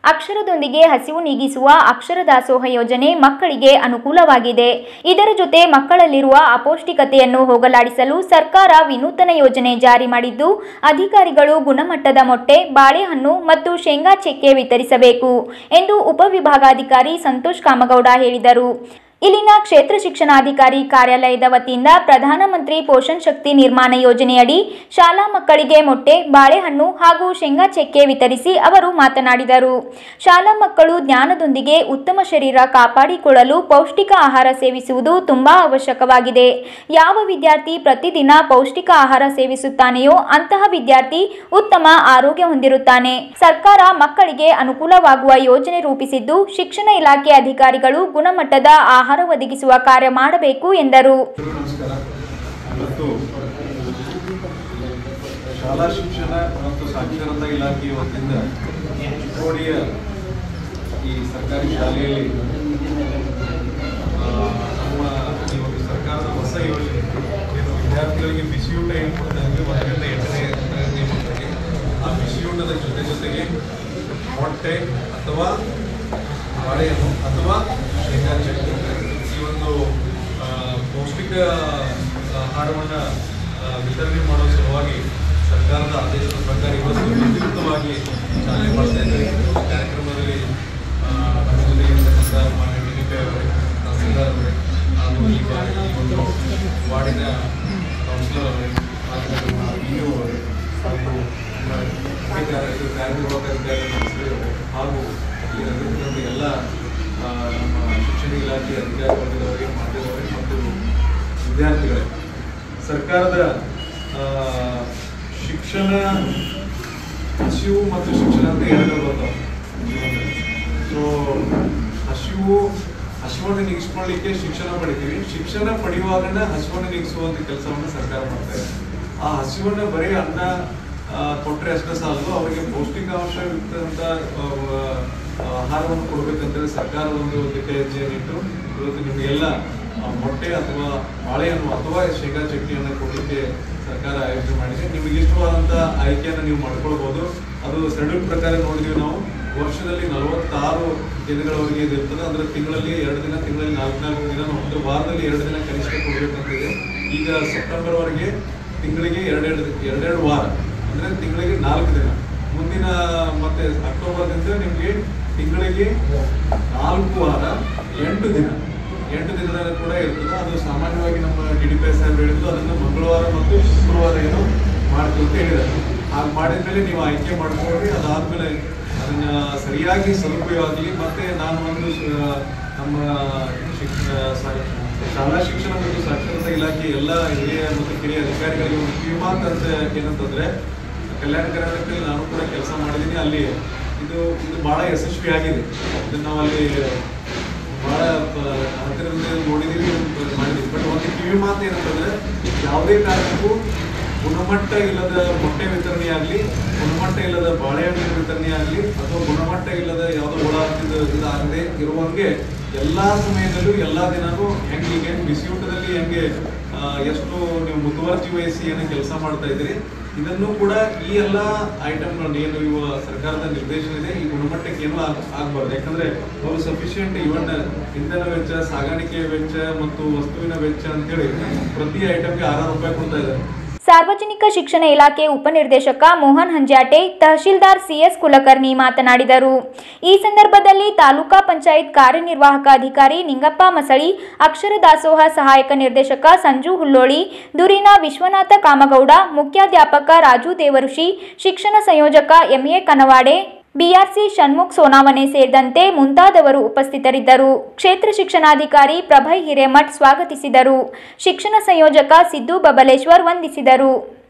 ಅಕ್ಷರದೊಂದಿಗೆ ಹಸಿವು ನೀಗಿಸುವ ಅಕ್ಷರ ದಾಸೋಹ ಯೋಜನೆ ಮಕ್ಕಳಿಗೆ ಅನುಕೂಲವಾಗಿದೆ ಇದರ ಜೊತೆ ಮಕ್ಕಳಲ್ಲಿರುವ ಅಪೌಷ್ಟಿಕತೆಯನ್ನು ಹೋಗಲಾಡಿಸಲು ಸರ್ಕಾರ ವಿನೂತನ ಯೋಜನೆ ಜಾರಿ ಮಾಡಿದ್ದು ಅಧಿಕಾರಿಗಳು ಗುಣಮಟ್ಟದ ಮೊಟ್ಟೆ ಬಾಳೆಹಣ್ಣು ಮತ್ತು ಶೇಂಗಾ ಚೆಕ್ಕೆ ವಿತರಿಸಬೇಕು ಎಂದು ಉಪವಿಭಾಗಾಧಿಕಾರಿ ಸಂತೋಷ್ ಕಾಮಗೌಡ ಹೇಳಿದರು ಇಲ್ಲಿನ ಕ್ಷೇತ್ರ ಶಿಕ್ಷಣಾಧಿಕಾರಿ ಕಾರ್ಯಾಲಯದ ವತಿಯಿಂದ ಪ್ರಧಾನಮಂತ್ರಿ ಪೋಷಣ್ ಶಕ್ತಿ ನಿರ್ಮಾಣ ಯೋಜನೆಯಡಿ ಶಾಲಾ ಮಕ್ಕಳಿಗೆ ಮೊಟ್ಟೆ ಬಾಳೆಹಣ್ಣು ಹಾಗೂ ಶೇಂಗಾ ಚೆಕ್ಕೆ ವಿತರಿಸಿ ಅವರು ಮಾತನಾಡಿದರು ಶಾಲಾ ಮಕ್ಕಳು ಜ್ಞಾನದೊಂದಿಗೆ ಉತ್ತಮ ಶರೀರ ಕಾಪಾಡಿಕೊಳ್ಳಲು ಪೌಷ್ಟಿಕ ಆಹಾರ ಸೇವಿಸುವುದು ತುಂಬಾ ಅವಶ್ಯಕವಾಗಿದೆ ಯಾವ ವಿದ್ಯಾರ್ಥಿ ಪ್ರತಿದಿನ ಪೌಷ್ಟಿಕ ಆಹಾರ ಸೇವಿಸುತ್ತಾನೆಯೋ ಅಂತಹ ವಿದ್ಯಾರ್ಥಿ ಉತ್ತಮ ಆರೋಗ್ಯ ಹೊಂದಿರುತ್ತಾನೆ ಸರ್ಕಾರ ಮಕ್ಕಳಿಗೆ ಅನುಕೂಲವಾಗುವ ಯೋಜನೆ ರೂಪಿಸಿದ್ದು ಶಿಕ್ಷಣ ಇಲಾಖೆ ಅಧಿಕಾರಿಗಳು ಗುಣಮಟ್ಟದ ಆಹಾರ ಒದಗಿಸುವ ಕಾರ್ಯ ಮಾಡಬೇಕು ಎಂದರು ನಮಸ್ಕಾರ ಇವತ್ತು ಶಾಲಾ ಶಿಕ್ಷಣ ಮತ್ತು ಸಾಕ್ಷರತಾ ಇಲಾಖೆಯ ವತಿಯಿಂದ ಚಿಕ್ಕೋಡಿಯ ಈ ಸರ್ಕಾರಿ ಶಾಲೆಯಲ್ಲಿ ಆ, ನಮ್ಮ ಈ ಒಂದು ಸರ್ಕಾರದ ಹೊಸ ಯೋಜನೆ ಏನು ವಿದ್ಯಾರ್ಥಿಗಳಿಗೆ ಬಿಸಿಯೂಟ ಏನು ಕೊಡ್ತಾ ಇದ್ವಿ ಒಂದರಿಂದ ಎಂಟನೇ ತರಗತಿ ಮಕ್ಕಳಿಗೆ ಆ ಬಿಸಿಯೂಟದ ಜೊತೆ ಜೊತೆಗೆ ಮೊಟ್ಟೆ ಅಥವಾ ಬಾಳೆಹಣ್ಣು ಅಥವಾ ಶೇಂಗಾ ಚಟ್ನಿ ಈ ಒಂದು ಆ, ಪೌಷ್ಟಿಕ ಆಹಾರವನ್ನು ವಿತರಣೆ ಮಾಡೋ ಸಲುವಾಗಿ ಸರ್ಕಾರದ ಆದೇಶದ ಪ್ರಕಾರ ಇವತ್ತು ವಿದ್ಯುಕ್ತವಾಗಿ ಚಾಲನೆ ಮಾಡ್ತಾ ಇದ್ದಾರೆ ಈ ಕಾರ್ಯಕ್ರಮದಲ್ಲಿ ಆ, ನಮ್ಮ ಜೊತೆಗೆ ಇರ್ತಕ್ಕಂಥ ಮಾನ್ಯ ಡಿನಿಪಿ ಅವರೇ ತಹಸೀಲ್ದಾರ್ ಅವರೇ ಹಾಗೂ ಈ ಬಾರಿ ಈ ಒಂದು ವಾರ್ಡಿನ ಕೌನ್ಸಿಲರ್ ಅವರೇ ಹಾಗೂ ನಮ್ಮ ಪಿ ಅವರೇ ಹಾಗೂ ನಮ್ಮ ಮುಖ್ಯ ಕಾರ್ಯ- ಕಾರ್ಯನಿರ್ವಾಹಕ ಅಧಿಕಾರಿ ನಮಸ್ತೆ ಹಾಗೂ ಇಲ್ಲಿ ನಡೆದಿರ್ತಕ್ಕಂಥ ಎಲ್ಲ ಆ, ನಮ್ಮ ಶಿಕ್ಷಣ ಇಲಾಖೆ ಅಧಿಕಾರಿ ವರ್ಗದವರಿಗೆ ಮಾಧ್ಯಮದವರಿಗೆ ಮತ್ತು ವಿದ್ಯಾರ್ಥಿಗಳೇ ಸರ್ಕಾರದ ಆ, ಶಿಕ್ಷಣ ಹಸಿವು ಮತ್ತು ಶಿಕ್ಷಣ ಅಂತ ಎರಡು ಬರ್ತಾವೆ ಸೊ ಹಸಿವು ಹಸಿವನ್ನು ನೀಗಿಸ್ಕೊಳ್ಳಿಕ್ಕೆ ಶಿಕ್ಷಣ ಪಡಿತೀವಿ ಶಿಕ್ಷಣ ಪಡೆಯುವಾಗನ ಹಸಿವನ್ನು ನೀಗಿಸುವಂತ ಕೆಲಸವನ್ನು ಸರ್ಕಾರ ಮಾಡ್ತಾ ಇದೆ ಆ ಹಸಿವನ್ನು ಬರೀ ಅನ್ನ ಆ, ಕೊಟ್ರೆ ಅಷ್ಟೇ ಸಾಲದು ಅವರಿಗೆ ಪೌಷ್ಟಿಕಾಂಶ ಇರ್ತಂತ ಆಹಾರವನ್ನು ಕೊಡ್ಬೇಕಂತೇಳಿ ಸರ್ಕಾರ ಒಂದು ದಿಟ್ಟ ಹೆಜ್ಜೆಯನ್ನಿಟ್ಟು ಇವತ್ತು ನಿಮಗೆಲ್ಲ ಆ, ಮೊಟ್ಟೆ ಅಥವಾ ಬಾಳೆಹಣ್ಣು ಅಥವಾ ಶೇಂಗಾ ಚಟ್ನಿಯನ್ನು ಕೊಡಲಿಕ್ಕೆ ಸರ್ಕಾರ ಆಯೋಜನೆ ಮಾಡಿದೆ ನಿಮಗೆ ಇಷ್ಟವಾದಂತ ಆಯ್ಕೆಯನ್ನು ನೀವು ಮಾಡ್ಕೊಳ್ಬಹುದು ಅದು ಶೆಡ್ಯೂಲ್ ಪ್ರಕಾರ ನೋಡಿದ್ವಿ ನಾವು ವರ್ಷದಲ್ಲಿ ನಲವತ್ತಾರು ದಿನಗಳವರೆಗೆ ಇದು ಇರ್ತದೆ ಅಂದ್ರೆ ತಿಂಗಳಲ್ಲಿ ಎರಡು ದಿನ ತಿಂಗಳಲ್ಲಿ ನಾಲ್ಕು ನಾಲ್ಕು ದಿನ ಒಂದು ವಾರದಲ್ಲಿ ಎರಡು ದಿನ ಕನಿಷ್ಠ ಕೊಡ್ಬೇಕಂತಿದೆ ಈಗ ಸೆಪ್ಟೆಂಬರ್ ವರೆಗೆ ತಿಂಗಳಿಗೆ ಎರಡೆರಡು ಎರಡೆರಡು ವಾರ ಅಂದ್ರೆ ತಿಂಗಳಿಗೆ ನಾಲ್ಕು ದಿನ ಮುಂದಿನ ಮತ್ತೆ ಅಕ್ಟೋಬರ್ದಿಂದ ನಿಮಗೆ ತಿಂಗಳಿಗೆ ನಾಲ್ಕು ವಾರ ಎಂಟು ದಿನ ಎಂಟು ದಿನದಲ್ಲಿ ಕೂಡ ಇರ್ತದೆ ಅದು ಸಾಮಾನ್ಯವಾಗಿ ನಮ್ಮ ಡಿ ಡಿ ಪಿ ಎಸ್ ಸಾಹೇಬ್ ಹೇಳಿದ್ರು ಅದನ್ನು ಮಂಗಳವಾರ ಮತ್ತು ಶುಕ್ರವಾರ ಏನು ಮಾಡ್ತೀವಿ ಅಂತ ಹೇಳಿದ್ದಾರೆ ಹಾಗೆ ಮಾಡಿದ್ಮೇಲೆ ನೀವು ಆಯ್ಕೆ ಮಾಡ್ಕೊಳ್ರಿ ಅದಾದ್ಮೇಲೆ ಅದನ್ನ ಸರಿಯಾಗಿ ಸದುಪಯೋಗ ಆಗಲಿ ಮತ್ತೆ ನಾನು ಒಂದು ಸ- ನಮ್ಮ ಶಿಕ್ಷಣ ಸಾ- ಶಾಲಾ ಶಿಕ್ಷಣ ಮತ್ತು ಸಾಕ್ಷರತಾ ಇಲಾಖೆ ಎಲ್ಲ ಹಿರಿಯ ಮತ್ತು ಕಿರಿಯ ಅಧಿಕಾರಿಗಳಿಗೆ ಒಂದು ಕಿವಿಮಾತು ಅಂತ ಏನಂತಂದ್ರೆ ಕಲ್ಯಾಣ ಕರ್ನಾಟಕದಲ್ಲಿ ನಾನು ಕೂಡ ಕೆಲಸ ಮಾಡಿದ್ದೀನಿ ಅಲ್ಲಿ ಇದು ಇದು ಬಹಳ ಯಶಸ್ವಿಯಾಗಿದೆ ಇದನ್ನ ನಾವು ಅಲ್ಲಿ ಬಹಳ ಪ- ಹತ್ತಿರದಿಂದ ನೋಡಿದೀವಿ ಇದು ಮಾಡಿದೀವಿ ಬಟ್ ಒಂದು ಕಿವಿ ಮಾತು ಏನಂತಂದ್ರೆ ಯಾವುದೇ ಕಾರಣಕ್ಕೂ ಗುಣಮಟ್ಟ ಇಲ್ಲದ ಮೊಟ್ಟೆ ವಿತರಣೆ ಆಗಲಿ ಗುಣಮಟ್ಟ ಇಲ್ಲದ ಬಾಳೆಹಣ್ಣಿನ ವಿತರಣೆ ಆಗಲಿ ಅಥವಾ ಗುಣಮಟ್ಟ ಇಲ್ಲದ ಯಾವುದೋ ಹುಳ ಹತ್ತಿದ ಇದಾಗದೆ ಇರುವಂಗೆ ಎಲ್ಲಾ ಸಮಯದಲ್ಲೂ ಎಲ್ಲಾ ದಿನಾನು ಹೆಂಗೆ ಈಗ ಬಿಸಿಯೂಟದಲ್ಲಿ ಹೆಂಗೆ ಆ, ಎಷ್ಟು ನೀವು ಮುತುವರ್ಜಿ ವಹಿಸಿ ಏನು ಕೆಲಸ ಮಾಡ್ತಾ ಇದ್ದೀರಿ ಇದನ್ನು ಕೂಡ ಈ ಎಲ್ಲ ಐಟಮ್ಗಳನ್ನ ಏನು ಇವ ಸರ್ಕಾರದ ನಿರ್ದೇಶನ ಇದೆ ಈ ಗುಣಮಟ್ಟಕ್ಕೆ ಏನೂ ಆಗ್- ಆಗ್ಬಾರ್ದು ಯಾಕಂದ್ರೆ ಅವರು ಸಫಿಶಿಯಂಟ್ ಇವನ್ ಇಂಧನ ವೆಚ್ಚ ಸಾಗಾಣಿಕೆ ವೆಚ್ಚ ಮತ್ತು ವಸ್ತುವಿನ ವೆಚ್ಚ ಅಂತೇಳಿ ಪ್ರತಿ ಐಟಮ್ಗೆ ಆರಾರು ರೂಪಾಯಿ ಕೊಡ್ತಾ ಇದ್ದಾರೆ ಸಾರ್ವಜನಿಕ ಶಿಕ್ಷಣ ಇಲಾಖೆ ಉಪನಿರ್ದೇಶಕ ಮೋಹನ್ ಹಂಜಾಟೆ ತಹಶೀಲ್ದಾರ್ ಸಿಎಸ್ ಕುಲಕರ್ಣಿ ಮಾತನಾಡಿದರು ಈ ಸಂದರ್ಭದಲ್ಲಿ ತಾಲೂಕಾ ಪಂಚಾಯತ್ ಕಾರ್ಯನಿರ್ವಾಹಕ ಅಧಿಕಾರಿ ನಿಂಗಪ್ಪ ಮಸಳಿ ಅಕ್ಷರ ದಾಸೋಹ ಸಹಾಯಕ ನಿರ್ದೇಶಕ ಸಂಜು ಹುಲ್ಲೋಳಿ ದುರಿನ ವಿಶ್ವನಾಥ ಕಾಮಗೌಡ ಮುಖ್ಯಾಧ್ಯಾಪಕ ರಾಜು ದೇವಋಷಿ ಶಿಕ್ಷಣ ಸಂಯೋಜಕ ಎಂಎ ಕನವಾಡೆ ಬಿಆರ್ಸಿ ಷಣ್ಮುಖ್ ಸೋನಾವನೆ ಸೇರಿದಂತೆ ಮುಂತಾದವರು ಉಪಸ್ಥಿತರಿದ್ದರು ಕ್ಷೇತ್ರ ಶಿಕ್ಷಣಾಧಿಕಾರಿ ಪ್ರಭಯ್ ಹಿರೇಮಠ್ ಸ್ವಾಗತಿಸಿದರು ಶಿಕ್ಷಣ ಸಂಯೋಜಕ ಸಿದ್ದು ಬಬಲೇಶ್ವರ್ ವಂದಿಸಿದರು